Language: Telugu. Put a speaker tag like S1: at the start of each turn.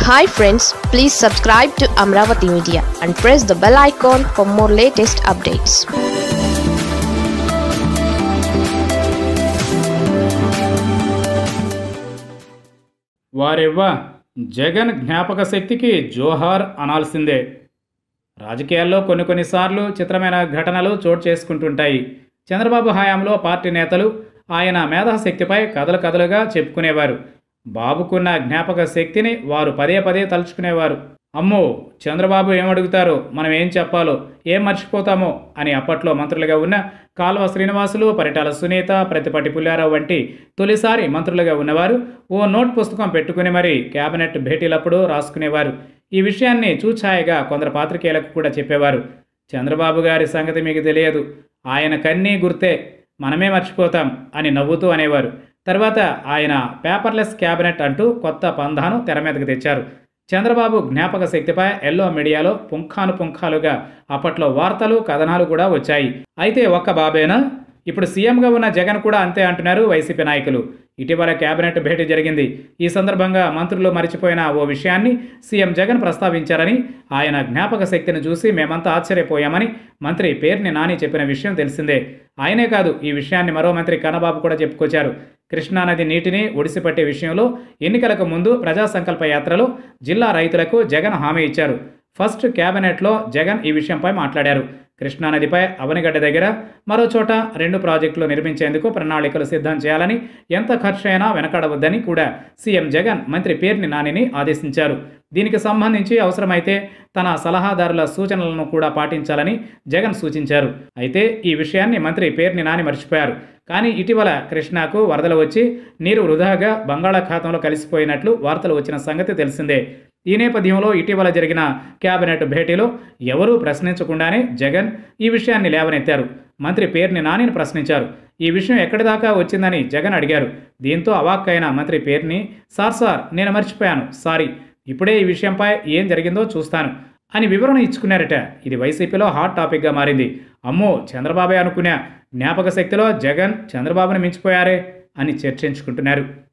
S1: hi friends please subscribe to Amaravati media and press the bell icon for more latest updates
S2: వారెవ్వా జగన్ జ్ఞాపక శక్తికి జోహార్ అనాల్సిందే రాజకీయాల్లో కొన్ని కొన్నిసార్లు చిత్రమైన ఘటనలు చోటు చేసుకుంటుంటాయి చంద్రబాబు హయాంలో పార్టీ నేతలు ఆయన మేధాశక్తిపై కథలు కథలుగా చెప్పుకునేవారు బాబుకున్న జ్ఞాపక శక్తిని వారు పదే పదే తలుచుకునేవారు అమ్మో చంద్రబాబు ఏమడుగుతారో మనం ఏం చెప్పాలో ఏం మర్చిపోతామో అని అప్పట్లో మంత్రులుగా ఉన్న కాల్వ శ్రీనివాసులు పరిటాల సునీత ప్రతిపటి పుల్లారావు వంటి తొలిసారి మంత్రులుగా ఉన్నవారు ఓ నోట్ పుస్తకం పెట్టుకుని మరీ కేబినెట్ భేటీలప్పుడు రాసుకునేవారు ఈ విషయాన్ని చూఛాయగా కొందరు పాత్రికేయులకు కూడా చెప్పేవారు చంద్రబాబు గారి సంగతి మీకు తెలియదు ఆయన కన్నీ గుర్తే మనమే మర్చిపోతాం అని నవ్వుతూ అనేవారు తర్వాత ఆయన పేపర్లెస్ క్యాబినెట్ అంటూ కొత్త పంధాను తెర మీదకు తెచ్చారు చంద్రబాబు జ్ఞాపక శక్తిపై ఎల్లో మీడియాలో పుంఖాను పుంఖాలుగా అప్పట్లో వార్తలు కథనాలు కూడా వచ్చాయి అయితే ఒక్క బాబేనా ఇప్పుడు సీఎంగా ఉన్న జగన్ కూడా అంతే అంటున్నారు వైసీపీ నాయకులు ఇటీవల కేబినెట్ భేటీ జరిగింది ఈ సందర్భంగా మంత్రులు మరిచిపోయిన ఓ విషయాన్ని సీఎం జగన్ ప్రస్తావించారని ఆయన జ్ఞాపక శక్తిని చూసి మేమంతా ఆశ్చర్యపోయామని మంత్రి పేర్ని నాని చెప్పిన విషయం తెలిసిందే ఆయనే కాదు ఈ విషయాన్ని మరో మంత్రి కన్నబాబు కూడా చెప్పుకొచ్చారు కృష్ణానది నీటిని ఒడిసిపట్టే విషయంలో ఎన్నికలకు ముందు ప్రజా సంకల్ప యాత్రలో జిల్లా రైతులకు జగన్ హామీ ఇచ్చారు ఫస్ట్ కేబినెట్లో జగన్ ఈ విషయంపై మాట్లాడారు కృష్ణానదిపై అవనిగడ్డ దగ్గర మరో చోట రెండు ప్రాజెక్టులు నిర్మించేందుకు ప్రణాళికలు సిద్ధం చేయాలని ఎంత ఖర్చు అయినా వెనకాడవద్దని కూడా సీఎం జగన్ మంత్రి పేర్ని నానిని ఆదేశించారు దీనికి సంబంధించి అవసరమైతే తన సలహాదారుల సూచనలను కూడా పాటించాలని జగన్ సూచించారు అయితే ఈ విషయాన్ని మంత్రి పేర్ని నాని మర్చిపోయారు కానీ ఇటీవల కృష్ణాకు వరదలు వచ్చి నీరు వృధాగా బంగాళాఖాతంలో కలిసిపోయినట్లు వార్తలు వచ్చిన సంగతి తెలిసిందే ఈ నేపథ్యంలో ఇటీవల జరిగిన కేబినెట్ భేటీలో ఎవరూ ప్రశ్నించకుండానే జగన్ ఈ విషయాన్ని లేవనెత్తారు మంత్రి పేర్ని నానిని ప్రశ్నించారు ఈ విషయం ఎక్కడి దాకా వచ్చిందని జగన్ అడిగారు దీంతో అవాక్కైన మంత్రి పేర్ని సార్ సార్ నేను మర్చిపోయాను సారీ ఇప్పుడే ఈ విషయంపై ఏం జరిగిందో చూస్తాను అని వివరణ ఇచ్చుకున్నారట ఇది వైసీపీలో హాట్ టాపిక్గా మారింది అమ్మో చంద్రబాబే అనుకున్నా జ్ఞాపక శక్తిలో జగన్ చంద్రబాబుని మించిపోయారే అని చర్చించుకుంటున్నారు